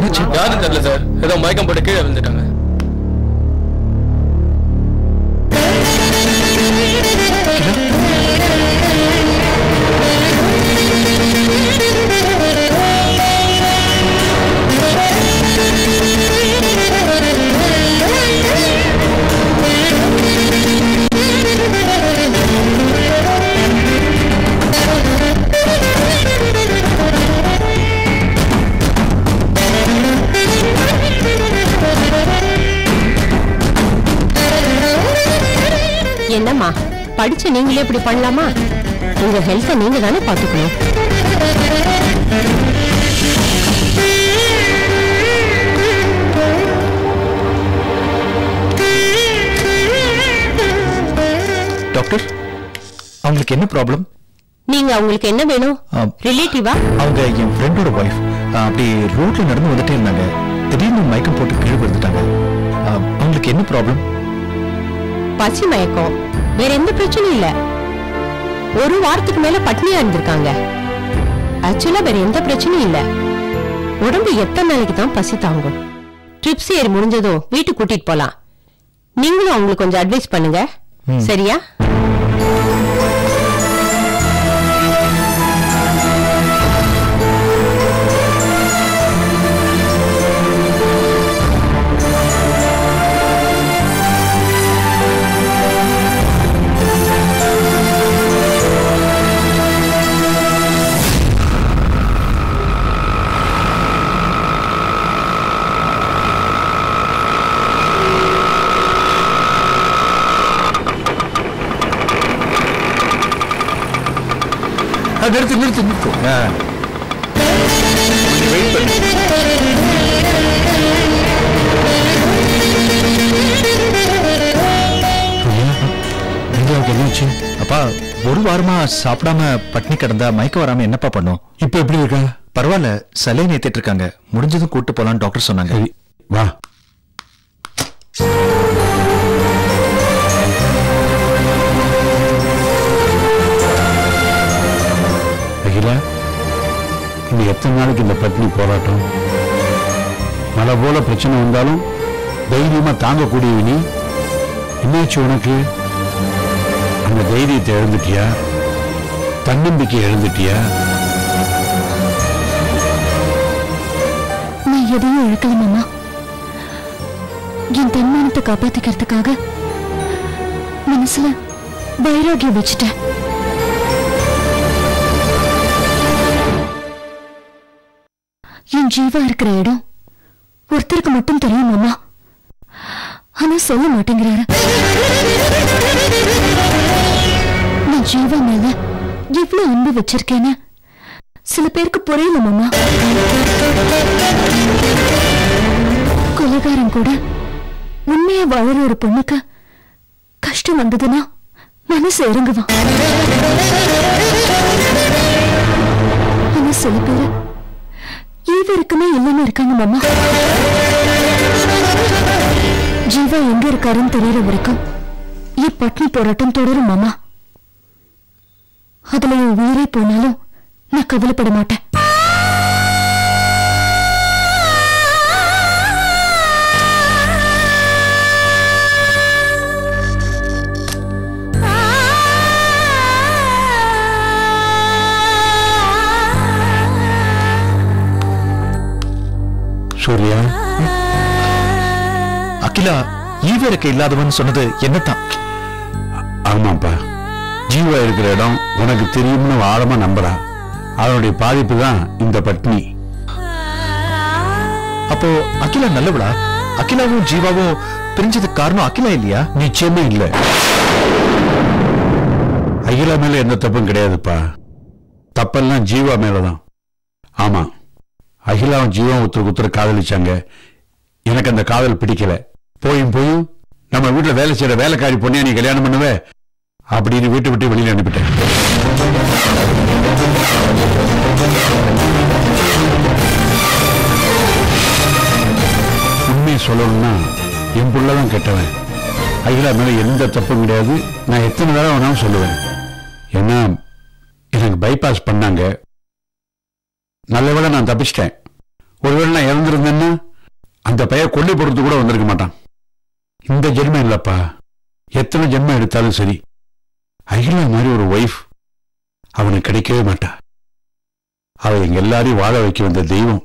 என்னாச்சு யாரும் தெரியல சார் ஏதோ மயக்கம் போட்டு கீழே விழுந்துட்டாங்க என்னம்மா படிச்சு நீங்களே இப்படி பண்ணலாமா உங்க ஹெல்த்தை நீங்க தானே பாத்துக்கணும் டாக்டர் அவங்களுக்கு என்ன ப்ராப்ளம் நீங்க அவங்களுக்கு என்ன வேணும் ரிலேட்டிவா அவங்க என் ஃப்ரெண்டோட ஒய்ஃப் அப்படி ரோட்ல நடந்து வந்துட்டே இருந்தாங்க திடீர்னு மயக்கம் போட்டு கீழே விழுந்துட்டாங்க ஆ, அவங்களுக்கு என்ன ப்ராப்ளம் பசி மயக்கம் வேற எந்த பிரச்சனையும் இல்ல ஒரு வாரத்துக்கு மேல பட்னியா இருந்திருக்காங்க ஆக்சுவலா வேற எந்த பிரச்சனையும் இல்ல உடம்பு எத்தனை நாளைக்கு தான் பசி தாங்கும் ட்ரிப்ஸ் ஏறி முடிஞ்சதும் வீட்டுக்கு கூட்டிட்டு போலாம் நீங்களும் அவங்களுக்கு கொஞ்சம் அட்வைஸ் பண்ணுங்க சரியா நிறுத்து நிறுத்து நிறுத்து வெயிட் பண்ணு என்னாச்சு அப்பா ஒரு வாரமா சாப்பிடாம பட்னி கிடந்தா மயக்கம் வராம என்னப்பா பண்ணும் இப்ப எப்படி இருக்கா பரவாயில்ல சலைன் ஏத்திட்டு இருக்காங்க முடிஞ்சதும் கூட்டு போலாம் டாக்டர் சொன்னாங்க சரி வா அகிலா இன்னும் எத்தனை நாளைக்கு இந்த பட்னி போராட்டம் மழை போல பிரச்சனை வந்தாலும் தைரியமா தாங்கக்கூடிய நீ என்னாச்சு உனக்கு அந்த தைரியத்தை எழுந்துட்டியா தன்னம்பிக்கை எழுந்துட்டியா நான் எதையும் இழக்கல மாமா என் தன்மானத்தை காப்பாத்திக்கிறதுக்காக மனசுல வைராகியம் வச்சுட்டேன் என் ஜீவா இருக்கிற இடம் ஒருத்தருக்கு மட்டும் தெரியும் மாமா ஆனா சொல்ல மாட்டேங்கிறாரு நான் ஜீவா மேல எவ்வளவு அன்பு வச்சிருக்கேன்னு சில பேருக்கு புரியல மாமா கொலைகாரன் கூட உண்மையா வாழற ஒரு பொண்ணுக்கு கஷ்டம் வந்ததுன்னா மனசு இறங்குவான் ஆனா சில பேரு ஈவருக்குமே இல்லாம இருக்காங்க மாமா ஜீவா எங்க இருக்காருன்னு தெரியற வரைக்கும் என் பட்னி போராட்டம் தொடரும் மாமா அதுல என் உயிரே போனாலும் நான் கவலைப்பட மாட்டேன் சூர்யா அகிலா ஈவேரக்க இல்லாதவன் சொன்னது என்னத்தான் ஆமாப்பா ஜீவா இருக்கிற இடம் உனக்கு தெரியும்னு அவ ஆழமா நம்புறா அதனுடைய பாதிப்பு தான் இந்த பட்னி அப்போ அகிலா நல்லவளா அகிலாவும் ஜீவாவும் பிரிஞ்சதுக்கு காரணம் அகிலா இல்லையா நிச்சயமே இல்ல அகிலா மேல எந்த தப்பும் கிடையாதுப்பா தப்பெல்லாம் ஜீவா மேலதான் ஆமா அகிலாவும் ஜீவா ஒருத்தருக்கு ஒருத்தர் காதலிச்சாங்க எனக்கு அந்த காதல் பிடிக்கல போயும் போயும் நம்ம வீட்டுல வேலை செய்யற வேலைக்காரி பொண்ணையா நீ கல்யாணம் பண்ணுவ அப்படின்னு வீட்டை விட்டு வெளியில அனுப்பிட்டேன் உண்மையை சொல்லணும்னா என் புள்ளதான் கெட்டவன் அகிலா மேல எந்த தப்பும் கிடையாது நான் எத்தனை தடவை வேணாலும் சொல்லுவேன் ஏன்னா எனக்கு பைபாஸ் பண்ணாங்க நல்ல வேளை நான் தப்பிச்சிட்டேன் ஒருவேளை நான் இறந்திருந்தேன்னா அந்த பையன் கொல்லி போடுறது கூட வந்திருக்க மாட்டான் இந்த ஜென்மம் இல்லப்பா எத்தனை ஜென்மம் எடுத்தாலும் சரி அகிலா மாதிரி ஒரு ஒய்ஃப் அவனுக்கு கிடைக்கவே மாட்டா அவ எங்க எல்லாரையும் வாழ வைக்க வந்த தெய்வம்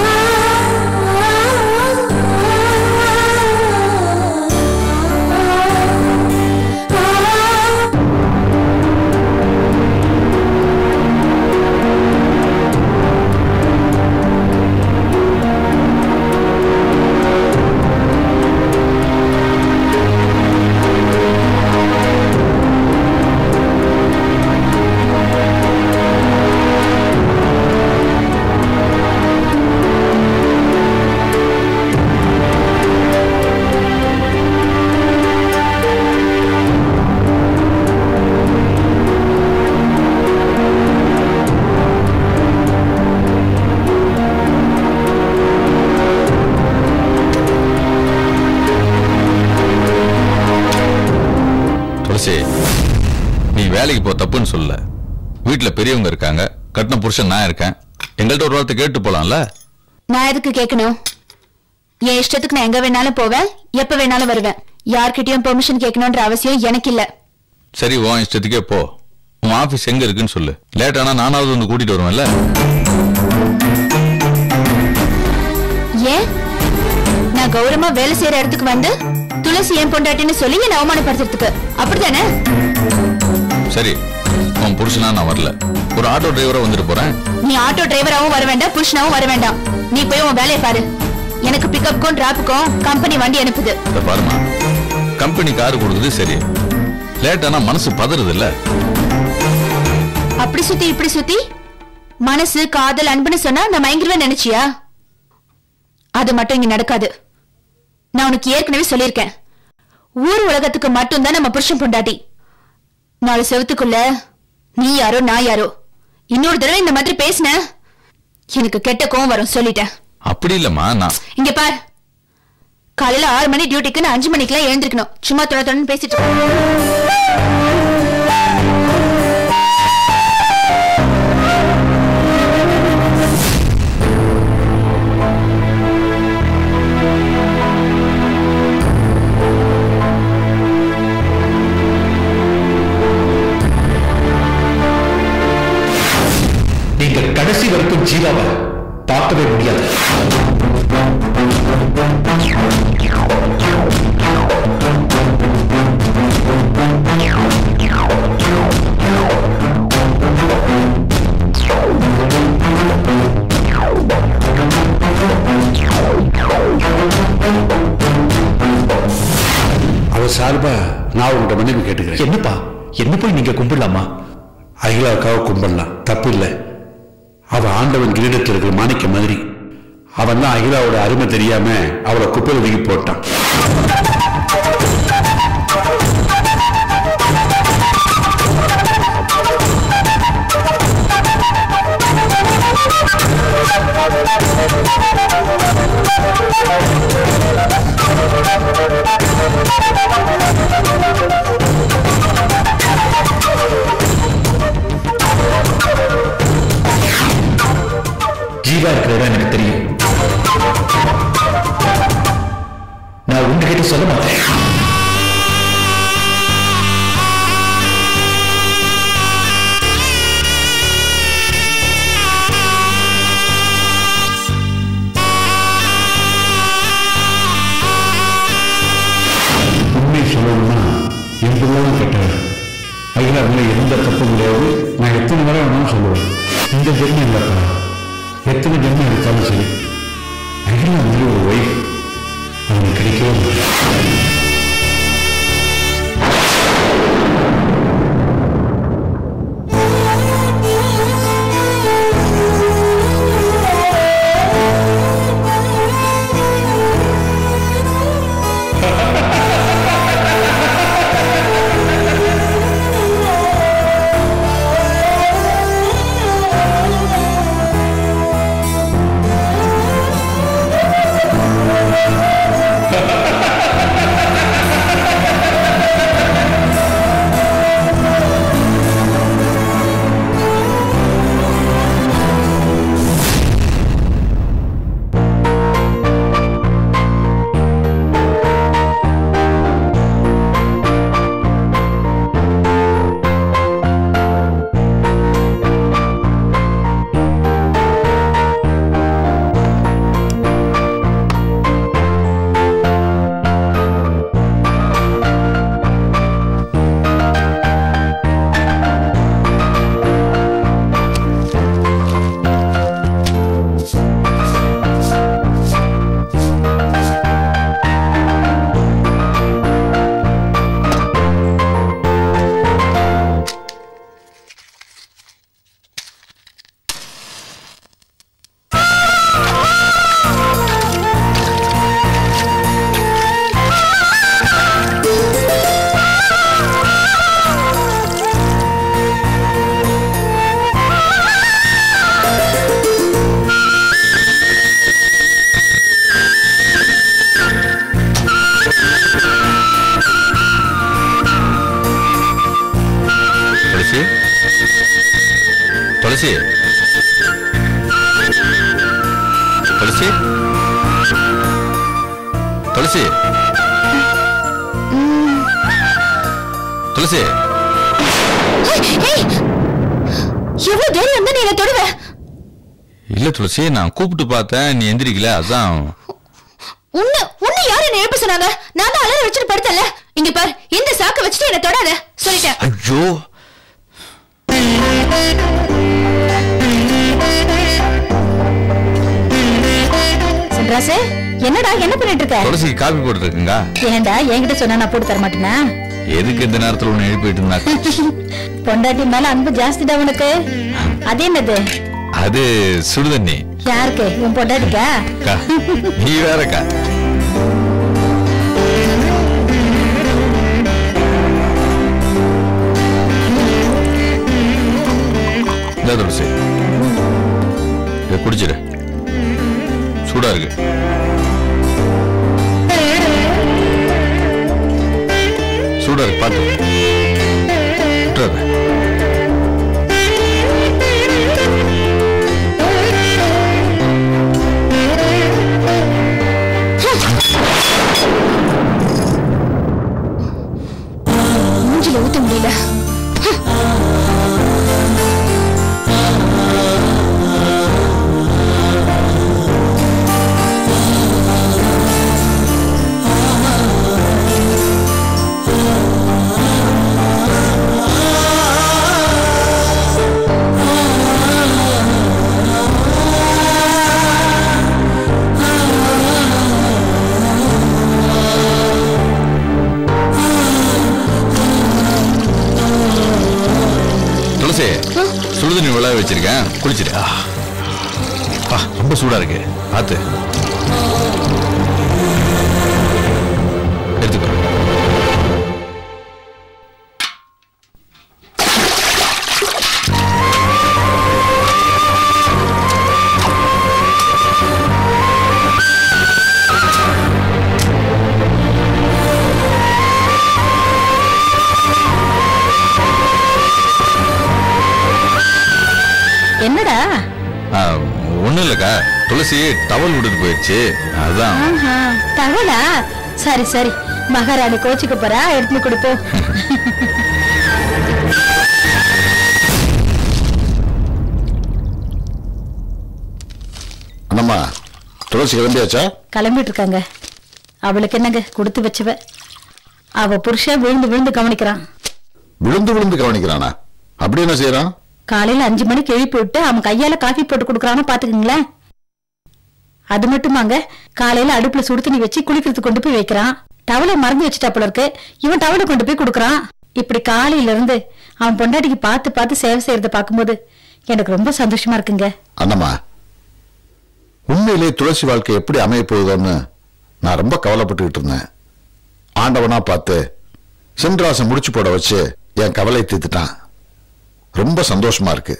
துளசி நீ வேலைக்கு போ தப்புன்னு சொல்ல வீட்டுல பெரியவங்க இருக்காங்க கட்டின புருஷன் நான் இருக்கேன் எங்கள்கிட்ட ஒரு வார்த்தை கேட்டு போலாம்ல நான் எதுக்கு கேட்கணும் என் இஷ்டத்துக்கு நான் எங்க வேணாலும் போவேன் எப்ப வேணாலும் வருவேன் யார்கிட்டயும் பெர்மிஷன் கேட்கணும்ன்ற அவசியம் எனக்கு இல்ல சரி உன் இஷ்டத்துக்கே போ உன் ஆபீஸ் எங்க இருக்குன்னு சொல்லு லேட் ஆனா நானாவது வந்து கூட்டிட்டு வருவேன்ல ஏன் நான் கௌரவமா வேலை செய்யற இடத்துக்கு வந்து துளசி ஏன் பொண்டாட்டின்னு சொல்லி என்ன அவமானப்படுத்துறதுக்கு அப்படிதானே சரி உன் புருஷனா நான் வரல ஒரு ஆட்டோ டிரைவரா வந்துட்டு போறேன் நீ ஆட்டோ டிரைவராவும் வர வேண்டாம் புருஷனாவும் வர வேண்டாம் நீ போய் உன் வேலையை பாரு எனக்கு பிக்கப்புக்கும் டிராப்புக்கும் கம்பெனி வண்டி அனுப்புது இத பாருமா கம்பெனி கார் கொடுக்குது சரி லேட் ஆனா மனசு பதறுது இல்ல அப்படி சுத்தி இப்படி சுத்தி மனசு காதல் அன்புன்னு சொன்னா நான் மயங்கிருவேன் நினைச்சியா அது மட்டும் இங்க நடக்காது நான் உனக்கு ஏற்கனவே சொல்லியிருக்கேன் ஊர் உலகத்துக்கு மட்டும்தான் நம்ம புருஷன் பொண்டாட்டி நாலு செவத்துக்குள்ள நீ யாரோ நான் யாரோ இன்னொரு தடவை இந்த மாதிரி பேசின எனக்கு கெட்ட கோவம் வரும் சொல்லிட்டேன் அப்படி இல்லம்மா நான் இங்க பார் காலையில ஆறு மணி டியூட்டிக்கு நான் அஞ்சு மணிக்கெல்லாம் எழுந்திருக்கணும் சும்மா தொட தொடன்னு பேசிட்டு இருக்க. நீங்க கடைசி வரைக்கும் ஜீவாவை பார்க்கவே முடியாது அவ சார்பா நான் உங்கள்கிட்ட மன்னிப்பு கேட்டுக்கிறேன் என்னப்பா என்ன போய் நீங்க கும்பிடலாமா அகிலாவுக்காக கும்பிடலாம் தப்பு இல்லை அவ ஆண்டவன் கிரீடத்தில் இருக்கிற மாணிக்க மாதிரி அவன் தான் அகிலாவோட அருமை தெரியாம அவளை குப்பையில் ஒதுக்கி போட்டான் ஜீவா இருக்கிற இடம் எனக்கு தெரியும் நான் உங்ககிட்ட சொல்ல மாட்டேன் உண்மை சொல்லணும்னா என் பிள்ளையும் கெட்டவன் அகிலா அதுல எந்த தப்பும் கிடையாது நான் எத்தனை முறை வேணாலும் சொல்லுவேன் இந்த ஜென்மம் இல்லைப்பா எத்தனை ஜென்மம் எடுத்தாலும் சரி அகிலா மாதிரி ஒரு ஒய்ஃப் அவனுக்கு கிடைக்கவே மாட்டான் ஆ துளசி துளசி துளசி துளசி எவ்வளவு தைரியம் இருந்தா நீ என்ன தொடுவ இல்ல துளசி நான் கூப்பிட்டு பார்த்தேன் நீ எந்திரிக்கல அதான் உன்னை உன்னை யாரு என்ன எழுப்ப சொன்னாங்க நான் தான் அலற வச்சுட்டு படுத்தல இங்க பார் இந்த சாக்க வச்சுட்டு என்ன தொடாத சொல்லிட்டேன் ஐயோ சின்ராசு என்னடா என்ன பண்ணிட்டு இருக்க துளசிக்கு காபி போட்டு இருக்குங்க ஏன்டா என்கிட்ட சொன்னா நான் போட்டு தர மாட்டேனா எதுக்கு இந்த நேரத்துல ஒண்ணு எழுப்பிட்டு இருந்தா பொண்டாட்டி மேல அன்பு ஜாஸ்திடா உனக்கு அது என்னது அது சுடுதண்ணி யாருக்கு உன் பொண்டாட்டிக்கா அக்கா நீ வேறக்கா இந்த துளசி இதை குடிச்சிரு சூடா இருக்கு சூடா இருக்கு பார்த்து விட்டுறாத மூஞ்சில ஊத்த முடியல துளசி சுடுதண்ணி விளைய வச்சிருக்கேன் குளிச்சிரு பா ரொம்ப சூடா இருக்கு பார்த்து எடுத்துக்கோ என்னடா ஆ, ஒண்ணும் இல்லக்கா துளசி டவல் விட்டுட்டு போயிடுச்சு அதான் ஆஹா, தவளா சரி சரி மகாராணி கோச்சுக்கு போறா எடுத்து கொடுப்போம் அண்ணம்மா துளசி கிளம்பியாச்சா கிளம்பிட்டு இருக்காங்க அவளுக்கு என்னங்க கொடுத்து வச்சவ அவ புருஷன் விழுந்து விழுந்து கவனிக்கிறான் விழுந்து விழுந்து கவனிக்கிறானா அப்படி என்ன செய்யறான் காலையில அஞ்சு மணிக்கு எழுப்பி விட்டு அவன் கையால காஃபி போட்டு கொடுக்கறானோ பாத்துக்கங்களேன் அது மட்டுமாங்க காலையில அடுப்புல சுடு தண்ணி வச்சு குளிக்கிறதுக்கு கொண்டு போய் வைக்கிறான் டவலை மறந்து வச்சுட்டா போல இருக்கு இவன் டவலை கொண்டு போய் கொடுக்கறான் இப்படி காலையில இருந்து அவன் பொண்டாட்டிக்கு பார்த்து பார்த்து சேவை செய்யறத பார்க்கும்போது எனக்கு ரொம்ப சந்தோஷமா இருக்குங்க அண்ணம்மா உண்மையிலே துளசி வாழ்க்கை எப்படி அமைய போகுதோன்னு நான் ரொம்ப கவலைப்பட்டுக்கிட்டு இருந்தேன் ஆண்டவனா பார்த்து சென்றாசம் முடிச்சு போட வச்சு என் கவலை தீர்த்துட்டான் ரொம்ப சந்தோஷமா இருக்கு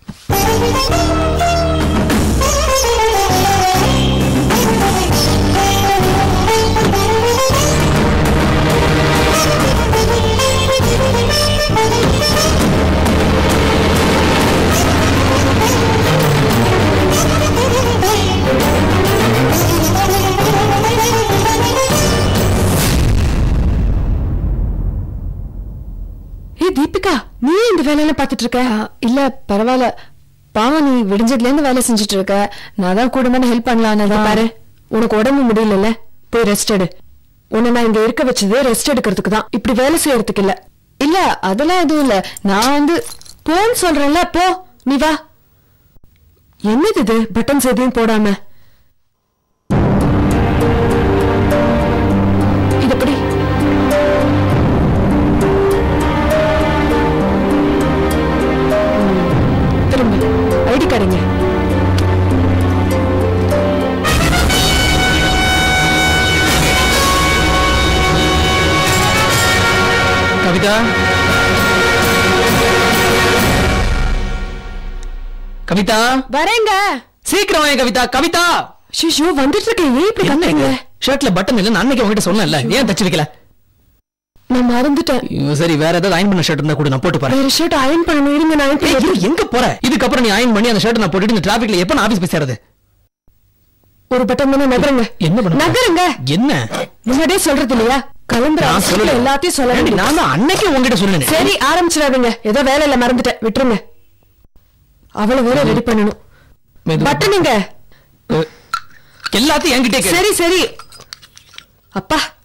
ஏய் தீபிகா நீ இந்த வேலையெல்லாம் பார்த்துட்டு இருக்க இல்ல பரவாயில்ல பாவம் நீ விடிஞ்சதுல இருந்து வேலை செஞ்சுட்டு இருக்க நான் தான் கூட ஹெல்ப் பண்ணலான்னு பாரு உனக்கு உடம்பு முடியலல்ல போய் ரெஸ்ட் எடு உன்னை நான் இங்க இருக்க வச்சது ரெஸ்ட் எடுக்கிறதுக்கு தான் இப்படி வேலை செய்யறதுக்கு இல்ல இல்ல அதெல்லாம் எதுவும் இல்ல நான் வந்து போன்னு சொல்றேன்ல போ நீ வா என்னது இது பட்டன்ஸ் எதையும் போடாம இது எப்படி திரும்ப ஐடி கார்டுங்க கவிதா கவிதா வரேங்க சீக்கிரம் வாங்க கவிதா கவிதா ஷிஷோ வந்துட்டு இருக்கேன் ஏன் இப்படி கத்துறீங்க ஷர்ட்ல பட்டன் இல்ல நான் அன்னைக்கு உங்ககிட்ட சொன்னேன்ல ஏன் தச்சு வைக்கல நான் மறந்துட்டேன் ஐயோ, சரி வேற ஏதாவது அயன் பண்ண ஷர்ட் இருந்தா கூட நான் போட்டு போறேன் வேற ஷர்ட் அயன் பண்ணணும் இருங்க நான் iron ஏய், பண்ணி- இரு, எங்க போற இதுக்கப்புறம் நீ அயன் பண்ணி அந்த ஷர்ட் நான் போட்டுட்டு இந்த டிராபிக்ல எப்ப நான் ஆபீஸ் போய் சேரது ஒரு பட்டம் தானே நகருங்க என்ன பண்ண நகருங்க என்ன முன்னாடியே சொல்றது இல்லையா கிளம்புற நான் அவசரத்துல சொல்லல எல்லாத்தையும் சொல்ல ஏண்டி, வேண்டியது. நான் தான் அன்னைக்கு உங்ககிட்ட சொன்னேன் சரி ஆரம்பிச்சிடாதீங்க ஏதோ வேலையில மறந்துட்டேன் விட்டுருங்க அவளை வேற ரெடி பண்ணணும் மெதுவா. பட்டனுங்க எல்லாத்தையும் என்கிட்டே கேளு. சரி சரி அப்பா